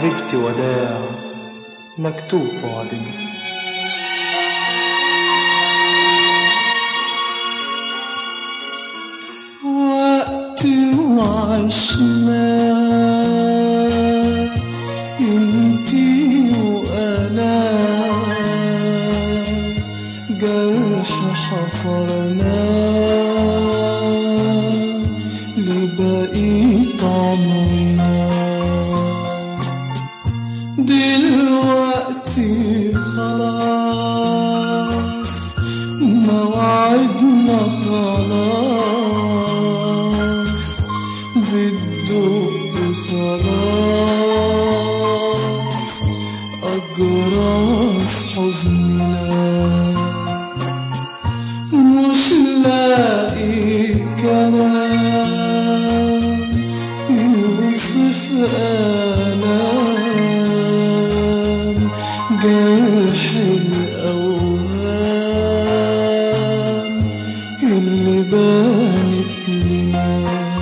حبيبتي وداع مكتوب بعدنا وقت وعشنا انتي وانا جرح حفرنا لبقيت عمرنا دلوقتي خلاص موعدنا خلاص بتدق خلاص أجراس حزننا مش لاقي كلام يوصف آلام جرح الأوهام اللي بانت لنا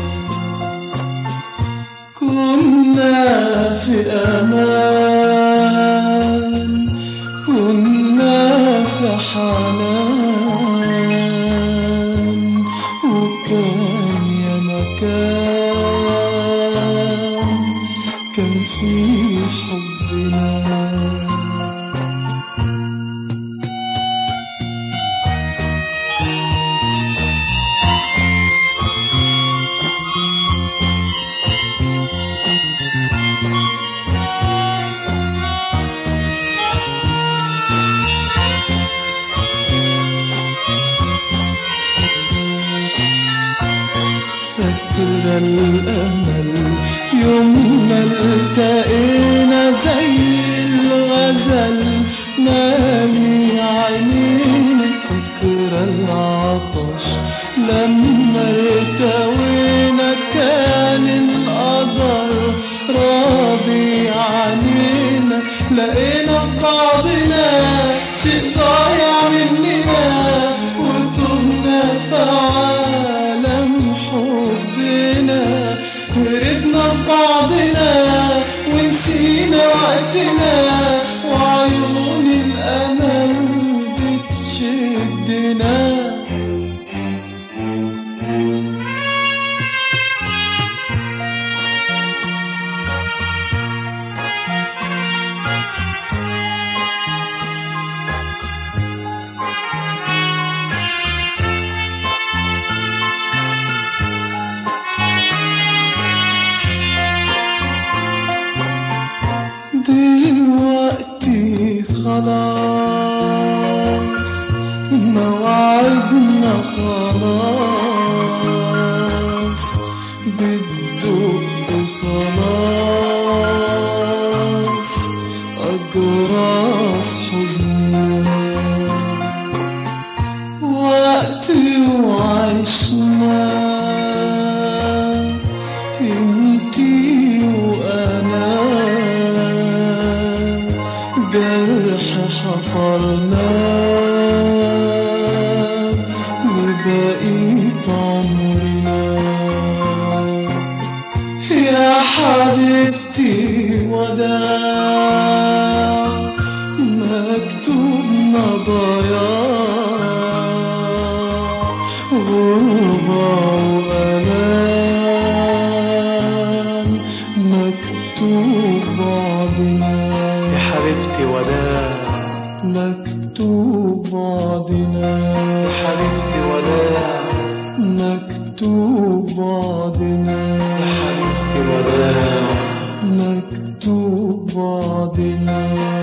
كنا في أمان كنا في حنان وكان يا مكان كان في حبنا فاكرة الأمل يوم ما التقينا زي الغزل مالي عينينا فاكرة العطش لما ارتوينا كان القدر راضي علينا لقينا في بعضنا شيء ضايع مننا وتهنا في عالم حبنا هربنا في بعضنا ونسينا وقتنا وعيون الأمل بتشدنا دلوقتي خلاص موعدنا خلاص بتدق خلاص أجراس حزننا وقت وعشنا انتي وانا جرح حفرنا لبقيت عمرنا يا حبيبتي وداع مكتوبنا ضياع غربة وألام مكتوب بعضنا يا حبيبتي وداع مكتوب بعضنا يا حبيبتي وداع مكتوب بعضنا يا حبيبتي وداع مكتوب بعضنا